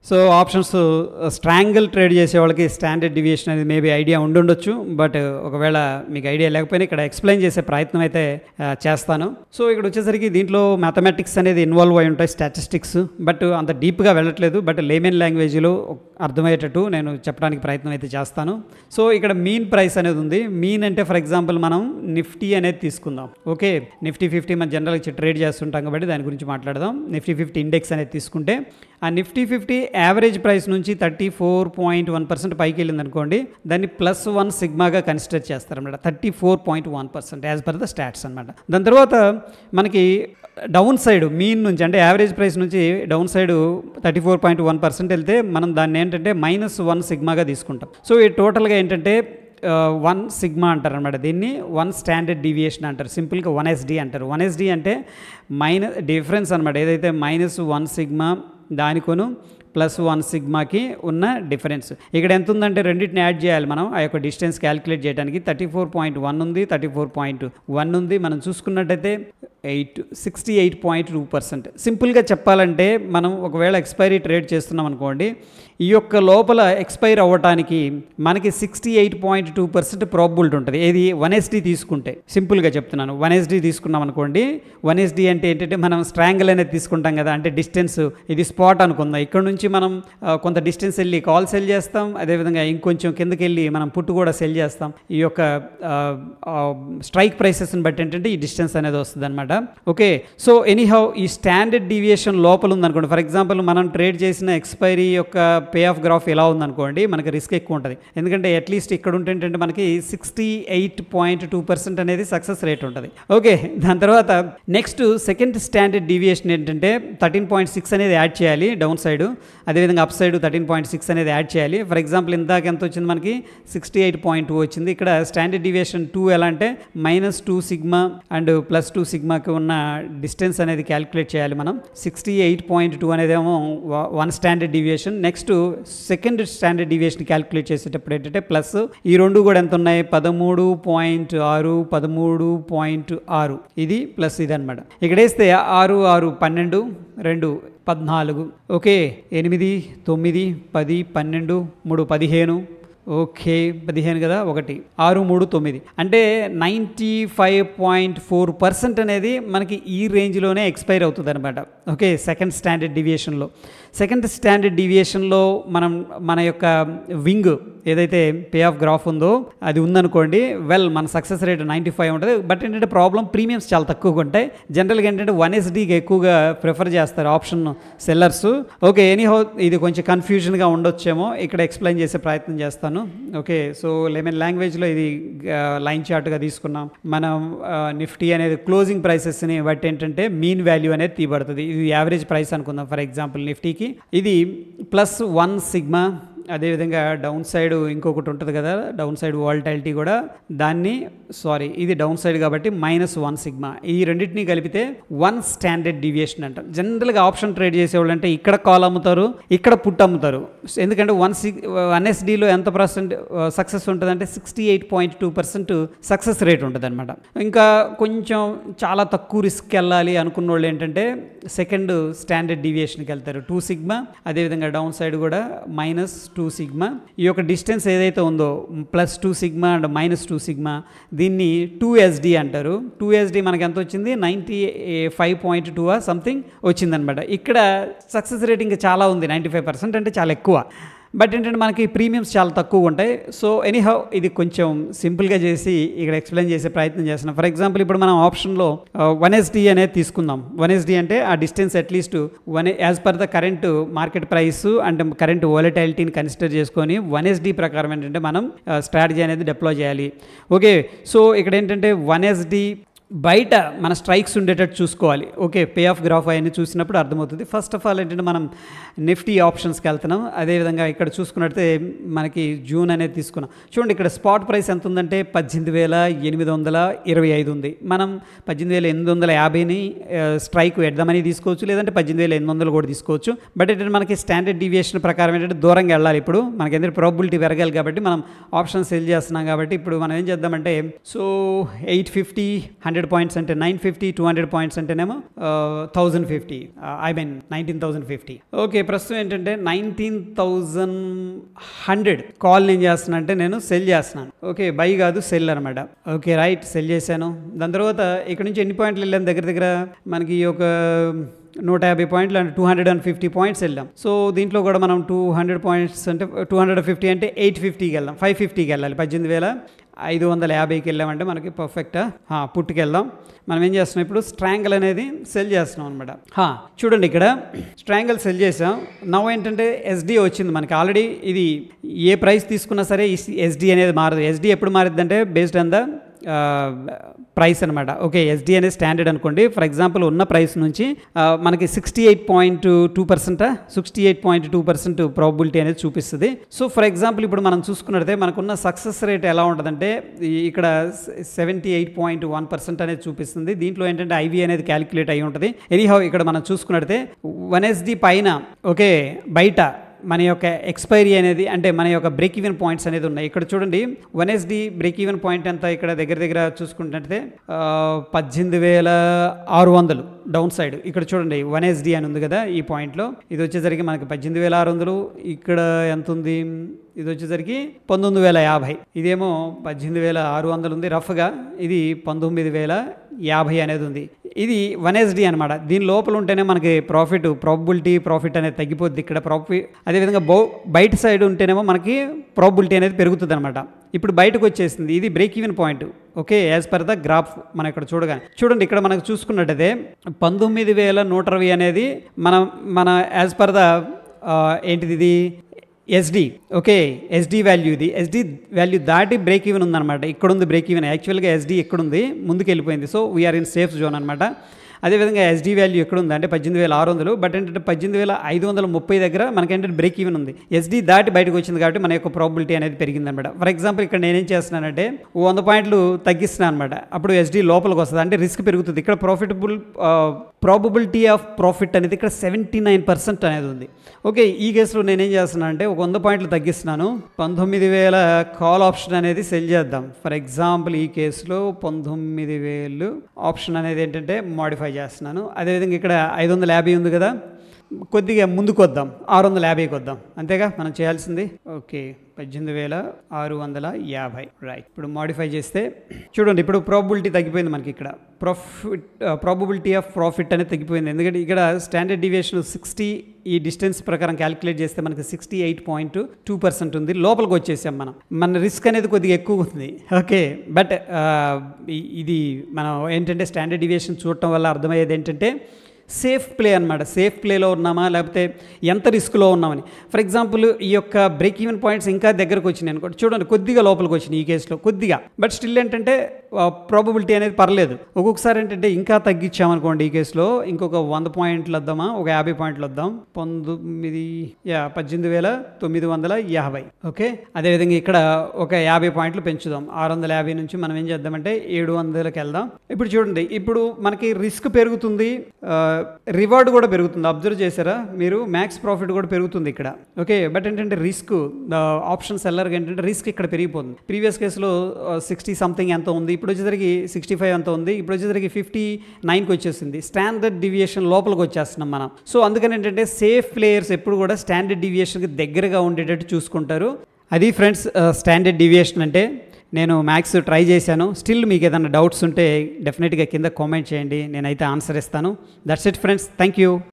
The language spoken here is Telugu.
సో ఆప్షన్స్ స్ట్రాంగిల్ ట్రేడ్ చేసే వాళ్ళకి స్టాండర్డ్ డివియేషన్ అనేది మేబీ ఐడియా ఉండుండొచ్చు బట్ ఒకవేళ మీకు ఐడియా లేకపోయినా ఇక్కడ ఎక్స్ప్లెయిన్ చేసే ప్రయత్నం అయితే ఆ, చేస్తాను సో ఇక్కడ వచ్చేసరికి దీంట్లో మ్యాథమెటిక్స్ అనేది ఇన్వాల్వ్ అయి ఉంటాయి స్టాటిస్టిక్స్ బట్ అంత డీప్గా వెళ్ళట్లేదు బట్ లేమెన్ లాంగ్వేజ్లో అర్థమయ్యేటట్టు నేను చెప్పడానికి ప్రయత్నం అయితే చేస్తాను సో ఇక్కడ మీన్ ప్రైస్ అనేది ఉంది మీన్ అంటే ఫర్ ఎగ్జాంపుల్ మనం నిఫ్టీ అనేది తీసుకుందాం ఓకే నిఫ్టీ ఫిఫ్టీ మనం జనరల్గా ట్రేడ్ చేస్తుంటాం కాబట్టి దాని గురించి మాట్లాడదాం నిఫ్టీ ఫిఫ్టీ ఇండెక్స్ అనేది తీసుకుంటే ఆ నిఫ్టీ ఫిఫ్టీ యావరేజ్ ప్రైస్ నుంచి thirty four point one percent పైకి వెళ్ళింది అనుకోండి దాన్ని ప్లస్ వన్ సిగ్మాగా కన్సిడర్ చేస్తారన్నమాట thirty four point one percent as per the stats అనమాట దాని తర్వాత మనకి డౌన్ సైడ్ మీన్ నుంచి అంటే యావరేజ్ ప్రైస్ నుంచి down side thirty four point one percent వెళ్తే మనం దాన్ని ఏంటంటే మైనస్ వన్ సిగ్మాగా తీసుకుంటాం సో ఈ టోటల్గా ఏంటంటే వన్ సిగ్మా అంటారు అనమాట దీన్ని వన్ స్టాండర్డ్ డీవియేషన్ అంటారు సింపుల్గా వన్ ఎస్డి అంటారు వన్ ఎస్డి అంటే మైనస్ డిఫరెన్స్ అనమాట ఏదైతే మైనస్ వన్ సిగ్మా దానికొను ప్లస్ వన్ సిగ్మాకి ఉన్న డిఫరెన్స్ ఇక్కడ ఎంత ఉందంటే రెండింటిని యాడ్ చేయాలి మనం ఆ యొక్క డిస్టెన్స్ క్యాలిక్యులేట్ చేయడానికి థర్టీ ఫోర్ పాయింట్ వన్ ఉంది థర్టీ ఫోర్ పాయింట్ వన్ ఉంది మనం చూసుకున్నట్టయితే eight sixty eight point two percent సింపుల్గా చెప్పాలంటే మనం ఒకవేళ ఎక్స్పైరీ ట్రేడ్ చేస్తున్నాం అనుకోండి ఈ యొక్క లోపల ఎక్స్పైర్ అవ్వటానికి మనకి sixty eight point two percent probability ఉంటుంది ఏది వన్ ఎస్డి తీసుకుంటే సింపుల్గా చెప్తున్నాను వన్ ఎస్డి తీసుకున్నాం అనుకోండి వన్ ఎస్డి అంటే ఏంటంటే మనం స్ట్రాంగిల్ అనేది తీసుకుంటాం కదా అంటే డిస్టెన్స్ ఇది స్పాట్ అనుకుందాం ఇక్కడ నుంచి మనం ఆ, కొంత డిస్టెన్స్ వెళ్ళి కాల్ సెల్ చేస్తాం అదేవిధంగా ఇంకొంచెం కిందకి వెళ్ళి మనం పుట్టు కూడా సెల్ చేస్తాం ఈ యొక్క స్ట్రైక్ ప్రైసెస్ని బట్టి ఏంటంటే ఈ డిస్టెన్స్ అనేది వస్తుంది అనమాట ఓకే సో ఎనీహౌ ఈ స్టాండర్డ్ డీవియేషన్ లోపల ఉందనుకోండి ఫర్ ఎగ్జాంపుల్ మనం ట్రేడ్ చేసిన ఎక్స్పైరీ యొక్క పే ఆఫ్ గ్రాఫ్ ఎలా ఉందనుకోండి మనకి రిస్క్ ఎక్కువ ఉంటుంది ఎందుకంటే అట్లీస్ట్ ఇక్కడ ఉంటే ఏంటంటే మనకి sixty eight point two percent అనేది సక్సెస్ రేట్ ఉంటుంది ఓకే దాని తర్వాత నెక్స్ట్ సెకండ్ స్టాండర్డ్ డీవియేషన్ ఏంటంటే థర్టీన్ పాయింట్ సిక్స్ అనేది యాడ్ చేయాలి డౌన్ సైడ్ అదేవిధంగా up side thirteen point six అనేది యాడ్ చేయాలి ఫర్ ఎగ్జాంపుల్ ఇందాక ఎంత వచ్చింది మనకి సిక్స్టీ ఎయిట్ పాయింట్ టూ వచ్చింది ఇక్కడ స్టాండర్డ్ డీవియేషన్ టూ ఎలా అంటే minus two sigma and plus two సిగ్మాకి ఉన్న డిస్టెన్స్ అనేది క్యాలిక్యులేట్ చేయాలి మనం సిక్స్టీ ఎయిట్ పాయింట్ టూ అనేది ఏమో one standard deviation next second standard deviation calculate చేసేటప్పుడు ఏంటంటే ప్లస్ ఈ రెండు కూడా ఎంత ఉన్నాయి పదమూడు పాయింట్ ఆరు పదమూడు పాయింట్ ఆరు ఇది ప్లస్ ఇది అనమాట ఇక్కడ వేస్తే ఆరు ఆరు పన్నెండు రెండు పద్నాలుగు ఓకే ఎనిమిది తొమ్మిది పది పన్నెండు మూడు పదిహేను ఓకే పదిహేను కదా ఒకటి ఆరు మూడు తొమ్మిది అంటే ninety five point four percent అనేది మనకి ఈ రేంజ్లోనే ఎక్స్పైర్ అవుతుంది అనమాట ఓకే సెకండ్ స్టాండర్డ్ డివియేషన్లో సెకండ్ స్టాండర్డ్ డివియేషన్లో మనం మన యొక్క వింగ్ ఏదైతే పే ఆఫ్ గ్రాఫ్ ఉందో అది ఉందనుకోండి వెల్ మన సక్సెస్ రేట్ నైంటీ ఫైవ్ ఉంటుంది బట్ ఏంటంటే ప్రాబ్లం ప్రీమియమ్స్ చాలా తక్కువగా ఉంటాయి జనరల్గా ఏంటంటే వన్ ఎస్డీకి ఎక్కువగా ప్రిఫర్ చేస్తారు ఆప్షన్ సెల్లర్స్ ఓకే ఎనీహౌ ఇది కొంచెం కన్ఫ్యూజన్గా ఉండొచ్చేమో ఇక్కడ ఎక్స్ప్లెయిన్ చేసే ప్రయత్నం చేస్తాను ఓకే సో లెమన్ లాంగ్వేజ్లో ఇది లైన్ చార్ట్గా తీసుకున్నాం మనం నిఫ్టీ అనేది క్లోజింగ్ ప్రైసెస్ని బట్టి ఏంటంటే మీన్ వాల్యూ అనేది తీయబడుతుంది ఇది యావరేజ్ ప్రైస్ అనుకుందాం ఫర్ ఎగ్జాంపుల్ నిఫ్టీకి ఇది ప్లస్ వన్ సిగ్మా అదేవిధంగా డౌన్ సైడ్ ఇంకొకటి ఉంటుంది కదా డౌన్ సైడ్ వాల్టాలిటీ కూడా దాన్ని సారీ ఇది డౌన్ సైడ్ కాబట్టి మైనస్ వన్ సిగ్మా ఈ రెండింటిని కలిపితే వన్ స్టాండర్డ్ డివియేషన్ అంటాం జనరల్గా ఆప్షన్ ట్రేడ్ చేసేవాళ్ళు అంటే ఇక్కడ కాల్ అమ్ముతారు ఇక్కడ పుట్ అమ్ముతారు ఎందుకంటే వన్ సిగ్ వన్ ఎస్డీలో ఎంత పర్సెంట్ సక్సెస్ ఉంటుంది అంటే sixty eight point two percent success rate ఉంటుంది అనమాట ఇంకా కొంచెం చాలా తక్కువ రిస్క్ వెళ్ళాలి అనుకున్న వాళ్ళు ఏంటంటే సెకండ్ స్టాండర్డ్ డివియేషన్కి వెళ్తారు టూ సిగ్మా అదేవిధంగా డౌన్ సైడ్ కూడా మైనస్ టూ సిగ్మా ఈ యొక్క డిస్టెన్స్ ఏదైతే ఉందో plus two sigma and minus two sigma దీన్ని టూ ఎస్డి అంటారు టూ ఎస్డి మనకి ఎంత వచ్చింది ninety five point two something వచ్చిందనమాట ఇక్కడ సక్సెస్ రేటింగ్ చాలా ఉంది నైంటీ ఫైవ్ పర్సెంట్ అంటే చాలా ఎక్కువ బట్ ఏంటంటే మనకి ప్రీమియమ్స్ చాలా తక్కువ ఉంటాయి సో ఎనీహౌ ఇది కొంచెం సింపుల్గా చేసి ఇక్కడ ఎక్స్ప్లెయిన్ చేసే ప్రయత్నం చేస్తున్నాం ఫర్ ఎగ్జాంపుల్ ఇప్పుడు మనం ఆప్షన్లో వన్ ఎస్డి అనేది తీసుకుందాం వన్ ఎస్డి అంటే ఆ distance at least one as per the current market price and current వాలటాలిటీని కన్సిడర్ చేసుకొని వన్ ఎస్డి ప్రకారం ఏంటంటే మనం స్ట్రాటజీ అనేది డిప్లాయ్ చేయాలి ఓకే సో ఇక్కడ ఏంటంటే వన్ ఎస్డి బయట మన స్ట్రైక్స్ ఉండేటట్టు చూసుకోవాలి ఓకే పే ఆఫ్ గ్రాఫ్ అవన్నీ చూసినప్పుడు అర్థమవుతుంది ఫస్ట్ ఆఫ్ ఆల్ ఏంటంటే మనం నిఫ్టీ ఆప్షన్స్కి వెళ్తున్నాం అదేవిధంగా ఇక్కడ చూసుకున్నట్టే మనకి జూన్ అనేది తీసుకున్నాం చూడండి ఇక్కడ స్పాట్ ప్రైస్ ఎంత ఉందంటే పద్దెనిమిది వేల ఎనిమిది వందల ఇరవై ఐదు ఉంది మనం పద్దెనిమిది వేల ఎనిమిది వందల యాభైని స్ట్రైక్ ఎడ్దామని తీసుకోవచ్చు లేదంటే పద్దెనిమిది వేల ఎనిమిది వందలు కూడా తీసుకోవచ్చు బట్ ఏంటంటే మనకి స్టాండర్డ్ డీవియేషన్ ప్రకారం ఏంటంటే దూరంగా వెళ్ళాలి ఇప్పుడు మనకి ఎందుకంటే ప్రాబిలిటీ పెరగాలి కాబట్టి మనం ఆప్షన్ సెల్ చేస్తున్నాం కాబట్టి ఇప్పుడు మనం ఏం చేద్దామంటే so eight fifty hundred hundred points అంటే nine fifty two hundred points అంటేనేమో thousand fifty I mean nineteen thousand fifty okay ప్రస్తుతం ఏంటంటే నైన్టీన్ థౌజండ్ హండ్రెడ్ కాల్ నేను చేస్తున్నా అంటే నేను సెల్ చేస్తున్నాను ఓకే బై కాదు సెల్ అనమాట ఓకే రైట్ సెల్ చేశాను దాని తర్వాత ఇక్కడ నుంచి ఎన్ని పాయింట్లు వెళ్ళాను దగ్గర దగ్గర మనకి ఒక నూట యాభై పాయింట్లు అంటే two hundred and fifty points వెళ్ళాం సో దీంట్లో కూడా మనం టూ హండ్రెడ్ పాయింట్స్ అంటే టూ హండ్రెడ్ ఫిఫ్టీ అంటే ఎయిట్ ఫిఫ్టీకి వెళ్దాం ఫైవ్ ఫిఫ్టీకి వెళ్ళాలి పద్దెనిమిది వేల ఐదు వందల యాభైకి వెళ్ళామంటే మనకి పర్ఫెక్ట్ పుట్టుకి వెళ్దాం మనం ఏం చేస్తున్నాం ఇప్పుడు స్ట్రాంగిల్ అనేది సెల్ చేస్తున్నాం అనమాట చూడండి ఇక్కడ స్ట్రాంగిల్ సెల్ చేసాం నవ్ ఏంటంటే ఎస్డి వచ్చింది మనకి ఆల్రెడీ ఇది ఏ ప్రైస్ తీసుకున్నా సరే ఎస్డి అనేది మారదు ఎస్డి ఎప్పుడు మారుద్ది అంటే బేస్డ్ ఆన్ ద ప్రైస్ అనమాట ఓకే ఎస్డి అనేది స్టాండర్డ్ అనుకోండి ఫర్ ఎగ్జాంపుల్ ఉన్న ప్రైస్ నుంచి ఆ, మనకి sixty eight point two percent sixty eight point two percent probability అనేది చూపిస్తుంది సో ఫర్ ఎగ్జాంపుల్ ఇప్పుడు మనం చూసుకున్నట్లయితే మనకున్న సక్సెస్ రేట్ ఎలా ఉంటుందంటే ఈ- ఇక్కడ seventy eight point one percent అనేది చూపిస్తుంది దీంట్లో ఏంటంటే ఐవి అనేది క్యాలిక్యులేట్ అయి ఉంటుంది ఎనీహౌ ఇక్కడ మనం చూసుకున్నట్లయితే వన్ ఎస్డి పైన ఓకే బయట మన యొక్క ఎక్స్పైరీ అనేది అంటే మన యొక్క బ్రేక్ ఈవెన్ పాయింట్స్ అనేది ఉన్నాయి ఇక్కడ చూడండి one SD break even point ఎంత ఇక్కడ దగ్గర దగ్గర చూసుకుంటే పద్దెనిమిది వేల ఆరు వందలు డౌన్ సైడ్ ఇక్కడ చూడండి వన్ ఎస్డి అని ఉంది కదా ఈ పాయింట్లో ఇది వచ్చేసరికి మనకి పద్దెనిమిది వేల ఆరు వందలు ఇక్కడ ఎంత ఉంది ఇది వచ్చేసరికి పంతొమ్మిది వేల యాభై ఇదేమో పద్దెనిమిది వేల ఆరు వందలు ఉంది రఫ్గా ఇది పంతొమ్మిది వేల యాభై అనేది ఉంది ఇది వన్ ఎస్డి అనమాట దీని లోపల ఉంటేనే మనకి ప్రాఫిట్ ప్రాబిలిటీ ప్రాఫిట్ అనేది తగ్గిపోద్ది ఇక్కడ ప్రాఫిట్ అదేవిధంగా బౌ బయట సైడ్ ఉంటేనేమో మనకి ప్రాబిలిటీ అనేది పెరుగుతుంది అనమాట ఇప్పుడు బయటకు వచ్చేసింది ఇది break even point okay as per the graph మనం ఇక్కడ చూడగానే చూడండి ఇక్కడ మనకు చూసుకున్నట్టయితే పంతొమ్మిది వేల నూట అరవై అనేది మనం మన యాజ్ పర్ ద ఏంటిది ఇది ఎస్డి ఓకే ఎస్డి వాల్యూ ఇది ఎస్డి వాల్యూ దాటి బ్రేక్ ఈవెన్ ఉందన్నమాట ఇక్కడ ఉంది బ్రేక్ ఈవెన్ యాక్చువల్గా ఎస్డి ఎక్కడ ఉంది ముందుకు వెళ్ళిపోయింది so we are in safe zone అనమాట అదేవిధంగా ఎస్డి వాల్యూ ఎక్కడ ఉంది అంటే పద్దెనిమిది వేల ఆరు వందలు బట్ ఏంటంటే పద్దెనిమిది వేల ఐదు వందల ముప్పై దగ్గర మనకేంటంటే బ్రేక్ ఈవెన్ ఉంది ఎస్డి దాటి బయటకు వచ్చింది కాబట్టి మన యొక్క ప్రాబిలిటీ అనేది పెరిగింది అనమాట ఫర్ ఎగ్జాంపుల్ ఇక్కడ నేనేం చేస్తున్నానంటే ఓ వంద పాయింట్లు తగ్గిస్తున్నాను అనమాట అప్పుడు ఎస్డి లోపలికి వస్తుంది అంటే రిస్క్ పెరుగుతుంది ఇక్కడ ప్రాఫిటబుల్ ప్రాబబిలిటీ ఆఫ్ ప్రాఫిట్ అనేది ఇక్కడ సెవెంటీ నైన్ పర్సెంట్ అనేది ఉంది ఓకే ఈ కేసులో నేనేం చేస్తున్నాను అంటే ఒక వంద పాయింట్లు తగ్గిస్తున్నాను పంతొమ్మిది వేల కాల్ ఆప్షన్ అనేది సెల్ చేద్దాం ఫర్ ఎగ్జాంపుల్ ఈ కేసులో పంతొమ్మిది వేలు ఆప్షన్ అనేది ఏంటంటే మాడిఫై చేస్తున్నాను అదేవిధంగా ఇక్కడ ఐదు వందల యాభై ఉంది కదా కొద్దిగా ముందుకు వద్దాం ఆరు వందల యాభైకి వద్దాం అంతేగా మనం చేయాల్సింది ఓకే పద్దెనిమిది వేల ఆరు వందల యాభై రైట్ ఇప్పుడు మాడిఫై చేస్తే చూడండి ఇప్పుడు ప్రాబిలిటీ తగ్గిపోయింది మనకి ఇక్కడ ప్రాఫిట్ ప్రాబబిలిటీ ఆఫ్ ప్రాఫిట్ అనేది తగ్గిపోయింది ఎందుకంటే ఇక్కడ స్టాండర్డ్ డివియేషన్ సిక్స్టీ ఈ డిస్టెన్స్ ప్రకారం క్యాలిక్యులేట్ చేస్తే మనకి sixty eight point two percent ఉంది లోపలికి వచ్చేసాం మనం మన రిస్క్ అనేది కొద్దిగా ఎక్కువ ఉంది ఓకే బట్ ఇది మనం ఏంటంటే స్టాండర్డ్ డివియేషన్ చూడటం వల్ల అర్థమయ్యేది ఏంటంటే సేఫ్ ప్లే అనమాట సేఫ్ ప్లేలో ఉన్నామా లేకపోతే ఎంత రిస్క్లో ఉన్నామని ఫర్ ఎగ్జాంపుల్ ఈ యొక్క బ్రేక్ ఈవెన్ పాయింట్స్ ఇంకా దగ్గరకు వచ్చినాయి అనుకోండి చూడండి కొద్దిగా లోపలికి వచ్చినాయి ఈ కేసులో కొద్దిగా బట్ స్టిల్ ఏంటంటే ప్రాబబిలిటీ అనేది పర్లేదు ఒక్కొక్కసారి ఏంటంటే ఇంకా తగ్గించామనుకోండి ఈ కేసులో ఇంకొక వంద పాయింట్లు వద్దామా ఒక యాభై పాయింట్లు వద్దాం పంతొమ్మిది యా పద్దెనిమిది వేల తొమ్మిది వందల యాభై ఓకే అదేవిధంగా ఇక్కడ ఒక యాభై పాయింట్లు పెంచుదాం ఆరు వందల యాభై నుంచి మనం ఏం చేద్దామంటే ఏడు వందలకి వెళ్దాం ఇప్పుడు చూడండి ఇప్పుడు మనకి రిస్క్ పెరుగుతుంది రివార్డ్ కూడా పెరుగుతుంది అబ్జర్వ్ చేశారా మీరు మ్యాక్స్ ప్రాఫిట్ కూడా పెరుగుతుంది ఇక్కడ ఓకే బట్ ఏంటంటే రిస్క్ ఆప్షన్ సెల్లర్కి ఏంటంటే రిస్క్ ఇక్కడ పెరిగిపోతుంది ప్రీవియస్ కేసులో సిక్స్టీ సంథింగ్ ఎంత ఉంది ఇప్పుడు వచ్చేసరికి సిక్స్టీ ఫైవ్ ఎంత ఉంది ఇప్పుడు వచ్చేసరికి ఫిఫ్టీ నైన్కి వచ్చేసింది స్టాండర్డ్ డివియేషన్ లోపలికి వచ్చేస్తున్నాం మనం సో అందుకని ఏంటంటే సేఫ్ ప్లేయర్స్ ఎప్పుడు కూడా స్టాండర్డ్ డివియేషన్కి దగ్గరగా ఉండేటట్టు చూసుకుంటారు అది ఫ్రెండ్స్ స్టాండర్డ్ డివియేషన్ అంటే నేను మ్యాథ్స్ ట్రై చేశాను స్టిల్ మీకు ఏదైనా డౌట్స్ ఉంటే డెఫినెట్గా కింద కామెంట్ చేయండి నేనైతే ఆన్సర్ ఇస్తాను that's it friends thank you